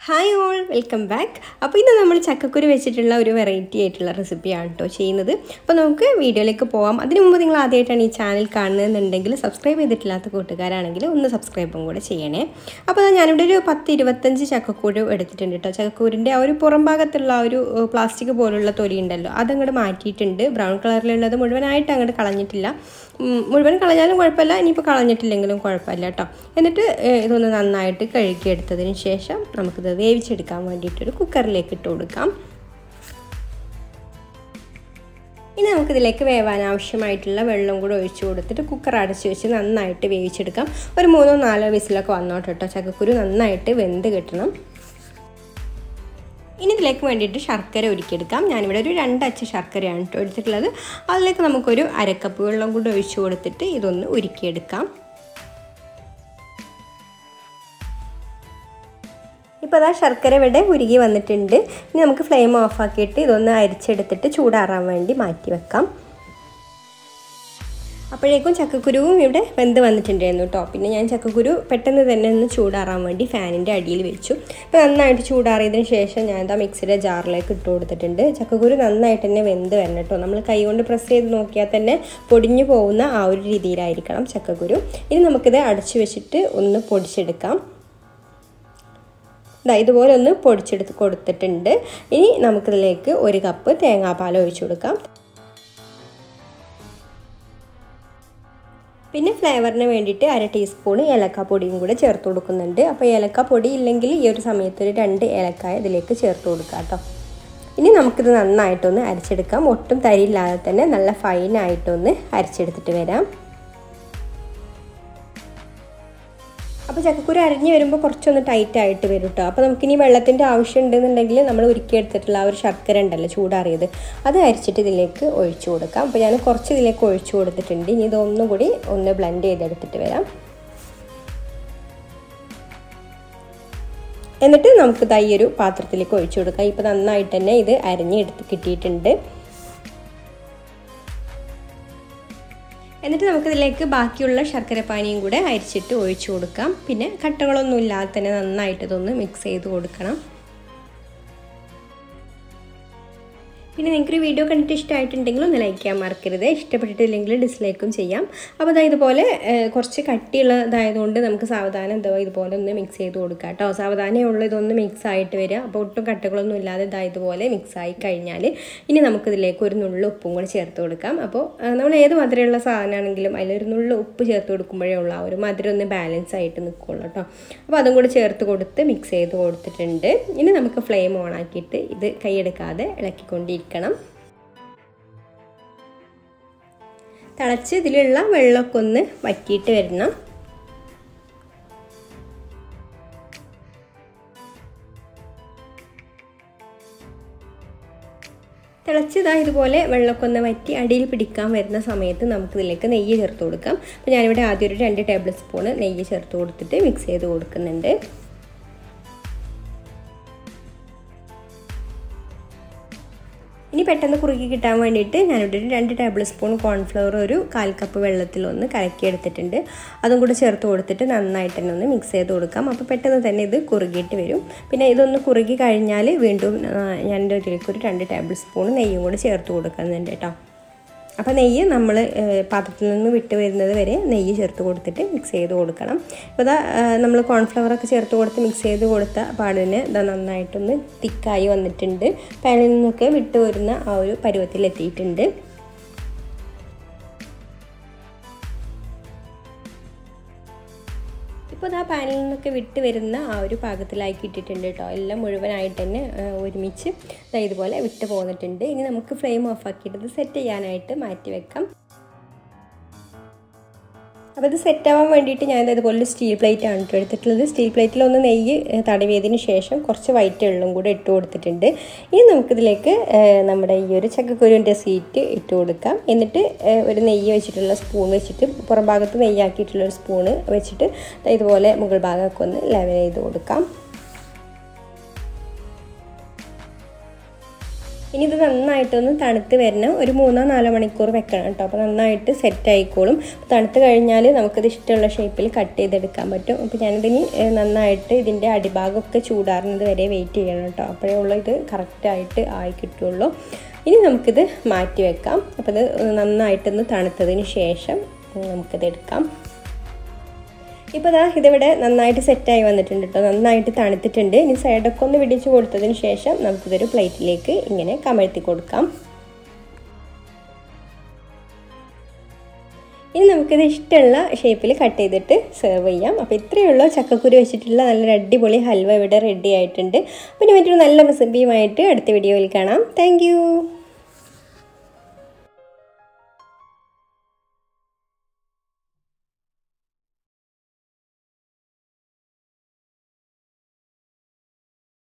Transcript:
hi all welcome back അപ്പോൾ ഇന്ന് നമ്മൾ ചക്കക്കുരു വെച്ചിട്ടുള്ള ഒരു വെറൈറ്റി ആയിട്ടുള്ള റെസിപ്പിയാണ് കേട്ടോ ചെയ്യുന്നത് അപ്പോൾ നമുക്ക് വീഡിയോയിലേക്ക് പോകാം അതിനു മുമ്പ് നിങ്ങൾ ആദ്യമായിട്ടാണ് ഈ ചാനൽ കാണുന്നതെന്നുണ്ടെങ്കിൽ സബ്സ്ക്രൈബ് ചെയ്തിട്ടില്ലാത്ത കൂട്ടുകാരാണെങ്കിൽ ഒന്ന് സബ്സ്ക്രൈബും കൂടെ ചെയ്യണേ അപ്പോൾ ഞാനിവിടെ ഒരു പത്ത് ഇരുപത്തഞ്ച് ചക്കക്കുരു എടുത്തിട്ടുണ്ട് കേട്ടോ ചക്കക്കൂരിൻ്റെ ആ ഒരു പുറം ഭാഗത്തുള്ള ആ ഒരു പ്ലാസ്റ്റിക് പോലുള്ള തൊലി ഉണ്ടല്ലോ അതങ്ങോട്ട് മാറ്റിയിട്ടുണ്ട് ബ്രൗൺ കളറിലുള്ളത് മുഴുവനായിട്ട് അങ്ങോട്ട് കളഞ്ഞിട്ടില്ല മുഴുവൻ കളഞ്ഞാലും കുഴപ്പമില്ല ഇനിയിപ്പോൾ കളഞ്ഞിട്ടില്ലെങ്കിലും കുഴപ്പമില്ല കേട്ടോ എന്നിട്ട് ഇതൊന്ന് നന്നായിട്ട് കഴുകിയെടുത്തതിന് ശേഷം നമുക്കിത് വേവിച്ചെടുക്കാൻ വേണ്ടിയിട്ടൊരു കുക്കറിലേക്ക് ഇട്ട് കൊടുക്കാം ഇനി നമുക്കിതിലേക്ക് വേവാൻ ആവശ്യമായിട്ടുള്ള വെള്ളം കൂടെ ഒഴിച്ചു കൊടുത്തിട്ട് കുക്കർ അടച്ചു വെച്ച് നന്നായിട്ട് വേവിച്ചെടുക്കാം ഒരു മൂന്നോ നാലോ വിസിലൊക്കെ വന്നോട്ടെ കേട്ടോ ചക്കക്കുരു നന്നായിട്ട് വെന്ത് കിട്ടണം ഇനി ഇതിലേക്ക് വേണ്ടിയിട്ട് ശർക്കര ഒരുക്കിയെടുക്കാം ഞാനിവിടെ ഒരു രണ്ടച്ച ശർക്കരയാണ് കേട്ടോ എടുത്തിട്ടുള്ളത് അതിലേക്ക് നമുക്കൊരു അരക്കപ്പ് വെള്ളം കൂടി ഒഴിച്ചു കൊടുത്തിട്ട് ഇതൊന്ന് ഉരുക്കിയെടുക്കാം ഇപ്പോൾ അതാ ശർക്കര ഇവിടെ ഉരുകി വന്നിട്ടുണ്ട് ഇനി നമുക്ക് ഫ്ലെയിം ഓഫാക്കിയിട്ട് ഇതൊന്ന് അരിച്ചെടുത്തിട്ട് ചൂടാറാൻ വേണ്ടി മാറ്റി വെക്കാം അപ്പോഴേക്കും ചക്കക്കുരുവും ഇവിടെ വെന്ത് വന്നിട്ടുണ്ടായിരുന്നു കേട്ടോ പിന്നെ ഞാൻ ചക്കക്കുരു പെട്ടെന്ന് തന്നെ ഒന്ന് ചൂടാറാൻ വേണ്ടി ഫാനിൻ്റെ അടിയിൽ വെച്ചു അപ്പോൾ നന്നായിട്ട് ചൂടാറിയതിന് ശേഷം ഞാൻ എന്താ മിക്സിയുടെ ജാറിലേക്ക് ഇട്ട് കൊടുത്തിട്ടുണ്ട് ചക്കക്കുരു നന്നായിട്ട് തന്നെ വെന്ത് വരണം കേട്ടോ നമ്മൾ കൈ കൊണ്ട് പ്രസ് ചെയ്ത് നോക്കിയാൽ തന്നെ പൊടിഞ്ഞു പോകുന്ന ആ ഒരു രീതിയിലായിരിക്കണം ചക്കക്കുരു ഇനി നമുക്കിത് അടച്ചു വെച്ചിട്ട് ഒന്ന് പൊടിച്ചെടുക്കാം ഇതാ ഇതുപോലെ ഒന്ന് പൊടിച്ചെടുത്ത് കൊടുത്തിട്ടുണ്ട് ഇനി നമുക്കിതിലേക്ക് ഒരു കപ്പ് തേങ്ങാപ്പാൽ ഒഴിച്ചു കൊടുക്കാം പിന്നെ ഫ്ലേവറിന് വേണ്ടിയിട്ട് അര ടീസ്പൂൺ ഏലക്കാപ്പൊടിയും കൂടെ ചേർത്ത് കൊടുക്കുന്നുണ്ട് അപ്പോൾ ഏലക്കാപ്പൊടി ഇല്ലെങ്കിൽ ഈ ഒരു സമയത്ത് ഒരു രണ്ട് ഏലക്കായ ഇതിലേക്ക് ചേർത്ത് കൊടുക്കുക കേട്ടോ ഇനി നമുക്കിത് നന്നായിട്ടൊന്ന് അരച്ചെടുക്കാം ഒട്ടും തരിയില്ലാതെ തന്നെ നല്ല ഫൈനായിട്ടൊന്ന് അരച്ചെടുത്തിട്ട് വരാം അപ്പോൾ ചക്കക്കുരു അരിഞ്ഞ് വരുമ്പോൾ കുറച്ചൊന്ന് ടൈറ്റ് ആയിട്ട് വരും കേട്ടോ അപ്പോൾ നമുക്കിനി വെള്ളത്തിൻ്റെ ആവശ്യം ഉണ്ടെന്നുണ്ടെങ്കിൽ നമ്മൾ ഉരുക്കിയെടുത്തിട്ടുള്ള ആ ഒരു ശർക്കര ഉണ്ടല്ലോ ചൂടാറിയത് അത് അരിച്ചിട്ട് ഇതിലേക്ക് ഒഴിച്ചു കൊടുക്കാം അപ്പോൾ ഞാൻ കുറച്ച് ഇതിലേക്ക് ഒഴിച്ചു കൊടുത്തിട്ടുണ്ട് ഇനി ഇതൊന്നും കൂടി ഒന്ന് ബ്ലെൻഡ് ചെയ്തെടുത്തിട്ട് വരാം എന്നിട്ട് നമുക്ക് തൈ ഒരു പാത്രത്തിലേക്ക് ഒഴിച്ചു കൊടുക്കാം ഇപ്പോൾ നന്നായിട്ട് തന്നെ ഇത് അരിഞ്ഞെടുത്ത് കിട്ടിയിട്ടുണ്ട് എന്നിട്ട് നമുക്കിതിലേക്ക് ബാക്കിയുള്ള ശർക്കരപ്പാനിയും കൂടെ അരിച്ചിട്ട് ഒഴിച്ചു കൊടുക്കാം പിന്നെ കട്ടകളൊന്നും ഇല്ലാതെ തന്നെ നന്നായിട്ട് ഇതൊന്ന് മിക്സ് ചെയ്ത് കൊടുക്കണം പിന്നെ നിങ്ങൾക്ക് വീഡിയോ കണ്ടിട്ട് ഇഷ്ടമായിട്ടുണ്ടെങ്കിൽ ഒന്ന് ലൈക്ക് ചെയ്യാൻ മറക്കരുത് ഇഷ്ടപ്പെട്ടിട്ടില്ലെങ്കിൽ ഡിസ്ലൈക്കും ചെയ്യാം അപ്പോൾ അതായത് ഇതുപോലെ കുറച്ച് കട്ടിയുള്ളതായതുകൊണ്ട് നമുക്ക് സാവധാനം എന്തോ ഇതുപോലെ ഒന്ന് മിക്സ് ചെയ്ത് കൊടുക്കാം കേട്ടോ സാവധാനമുള്ള ഇതൊന്ന് മിക്സ് ആയിട്ട് വരിക അപ്പോൾ ഒട്ടും കട്ടകളൊന്നും ഇല്ലാതെ ഇതാ ഇതുപോലെ മിക്സ് ആയി കഴിഞ്ഞാൽ ഇനി നമുക്കിതിലേക്ക് ഒരു നുള്ളു ഉപ്പും കൂടി ചേർത്ത് കൊടുക്കാം അപ്പോൾ നമ്മൾ ഏത് മധുരമുള്ള സാധനമാണെങ്കിലും അതിലൊരു നുള്ളു ഉപ്പ് ചേർത്ത് കൊടുക്കുമ്പോഴേ ഉള്ള ആ ഒരു മധുരം ഒന്ന് ബാലൻസ് ആയിട്ട് നിൽക്കുള്ളൂ കേട്ടോ അപ്പോൾ അതും കൂടി ചേർത്ത് കൊടുത്ത് മിക്സ് ചെയ്ത് കൊടുത്തിട്ടുണ്ട് ഇനി നമുക്ക് ഫ്ലെയിം ഓൺ ആക്കിയിട്ട് ഇത് കൈയെടുക്കാതെ ഇളക്കിക്കൊണ്ടിരിക്കണം തിളച്ച് ഇതിലുള്ള വെള്ളമൊക്കെ ഒന്ന് വറ്റിയിട്ട് വരണം തിളച്ചതാ ഇതുപോലെ വെള്ളമൊക്കെ ഒന്ന് വറ്റി അടിയിൽ പിടിക്കാൻ വരുന്ന സമയത്ത് നമുക്കിതിലേക്ക് നെയ്യ് ചേർത്ത് കൊടുക്കാം അപ്പോൾ ഞാനിവിടെ ആദ്യം ഒരു രണ്ട് ടേബിൾ സ്പൂണ് നെയ്യ് ചേർത്ത് കൊടുത്തിട്ട് മിക്സ് ചെയ്ത് കൊടുക്കുന്നുണ്ട് ഇനി പെട്ടെന്ന് കുറുക്കി കിട്ടാൻ വേണ്ടിയിട്ട് ഞാനിവിടെ ഒരു രണ്ട് ടേബിൾ സ്പൂൺ കോൺഫ്ലവർ ഒരു കാൽ കപ്പ് വെള്ളത്തിലൊന്ന് കലക്കി എടുത്തിട്ടുണ്ട് അതും കൂടെ ചേർത്ത് കൊടുത്തിട്ട് നന്നായിട്ട് തന്നെ ഒന്ന് മിക്സ് ചെയ്ത് കൊടുക്കാം അപ്പോൾ പെട്ടെന്ന് തന്നെ ഇത് കുറുകിയിട്ട് വരും പിന്നെ ഇതൊന്ന് കുറുകി കഴിഞ്ഞാൽ വീണ്ടും ഞാൻ ഇതിലേക്ക് ഒരു രണ്ട് ടേബിൾ സ്പൂൺ നെയ്യും കൂടെ ചേർത്ത് കൊടുക്കുന്നുണ്ട് കേട്ടോ അപ്പോൾ നെയ്യ് നമ്മൾ പാത്രത്തിൽ നിന്ന് വിട്ട് വരുന്നത് വരെ നെയ്യ് ചേർത്ത് കൊടുത്തിട്ട് മിക്സ് ചെയ്ത് കൊടുക്കണം അപ്പോൾ ഇതാ നമ്മൾ കോൺഫ്ലവറൊക്കെ ചേർത്ത് കൊടുത്ത് മിക്സ് ചെയ്ത് കൊടുത്ത പാടിന് ഇതാ നന്നായിട്ടൊന്ന് തിക്കായി വന്നിട്ടുണ്ട് പാനിൽ നിന്നൊക്കെ വിട്ട് വരുന്ന ആ ഒരു പരുവത്തിലെത്തിയിട്ടുണ്ട് ഇപ്പോൾ ആ പാനിൽ നിന്നൊക്കെ വിട്ട് വരുന്ന ആ ഒരു പാകത്തിലാക്കി ഇട്ടിട്ടുണ്ട് കേട്ടോ എല്ലാം മുഴുവനായിട്ട് തന്നെ ഒരുമിച്ച് ഇതുപോലെ വിട്ട് പോന്നിട്ടുണ്ട് ഇനി നമുക്ക് ഫ്ലെയിം ഓഫ് ആക്കിയിട്ട് സെറ്റ് ചെയ്യാനായിട്ട് മാറ്റി വെക്കാം അപ്പോൾ ഇത് സെറ്റ് ആവാൻ വേണ്ടിയിട്ട് ഞാൻ ഇതുപോലെ സ്റ്റീൽ പ്ലേറ്റ് ആണ് കേട്ടോ എടുത്തിട്ടുള്ളത് സ്റ്റീൽ പ്ലേറ്റിൽ ഒന്ന് നെയ്യ് തടവിയതിന് ശേഷം കുറച്ച് വൈറ്റ് എള്ളും കൂടെ ഇട്ട് കൊടുത്തിട്ടുണ്ട് ഇനി നമുക്കിതിലേക്ക് നമ്മുടെ ഈ ഒരു ചക്കക്കുരുവിൻ്റെ സീറ്റ് ഇട്ട് കൊടുക്കാം എന്നിട്ട് ഒരു നെയ്യ് വെച്ചിട്ടുള്ള സ്പൂൺ വെച്ചിട്ട് പുറം ഭാഗത്ത് നെയ്യാക്കിയിട്ടുള്ള ഒരു സ്പൂണ് വെച്ചിട്ട് ഇതുപോലെ മുകൾ ഭാഗമൊക്കെ ഒന്ന് ലെവൽ ചെയ്ത് കൊടുക്കാം ഇനി ഇത് നന്നായിട്ടൊന്ന് തണുത്ത് വരണം ഒരു മൂന്നോ നാലോ മണിക്കൂർ വെക്കണം കേട്ടോ അപ്പോൾ നന്നായിട്ട് സെറ്റ് ആയിക്കോളും തണുത്ത് കഴിഞ്ഞാൽ നമുക്കിത് ഇഷ്ടമുള്ള ഷേപ്പിൽ കട്ട് ചെയ്തെടുക്കാൻ പറ്റും അപ്പോൾ ഞാനിതിന് നന്നായിട്ട് ഇതിൻ്റെ അടിഭാഗമൊക്കെ ചൂടാറുന്നത് വരെ വെയിറ്റ് ചെയ്യണം കേട്ടോ അപ്പോഴേ ഉള്ളൂ ഇത് കറക്റ്റായിട്ട് ആയി കിട്ടുള്ളൂ ഇനി നമുക്കിത് മാറ്റി വെക്കാം അപ്പോൾ ഇത് നന്നായിട്ടൊന്ന് തണുത്തതിന് ശേഷം നമുക്കിത് എടുക്കാം ഇപ്പോൾ ദാ ഇതിവിടെ നന്നായിട്ട് സെറ്റായി വന്നിട്ടുണ്ട് കേട്ടോ നന്നായിട്ട് തണുത്തിട്ടുണ്ട് ഇനി സൈഡൊക്കെ ഒന്ന് പിടിച്ച് കൊടുത്തതിന് ശേഷം നമുക്കിതൊരു പ്ലേറ്റിലേക്ക് ഇങ്ങനെ കമഴ്ത്തി കൊടുക്കാം ഇനി നമുക്കിത് ഇഷ്ടമുള്ള ഷേപ്പിൽ കട്ട് ചെയ്തിട്ട് സെർവ് ചെയ്യാം അപ്പോൾ ഇത്രയേ ഉള്ളൂ ചക്കക്കുരു വെച്ചിട്ടുള്ള നല്ലൊരു അടിപൊളി ഹൽവ ഇവിടെ റെഡി ആയിട്ടുണ്ട് പിന്നെ മറ്റൊരു നല്ല റെസിപ്പിയുമായിട്ട് അടുത്ത വീഡിയോയിൽ കാണാം താങ്ക്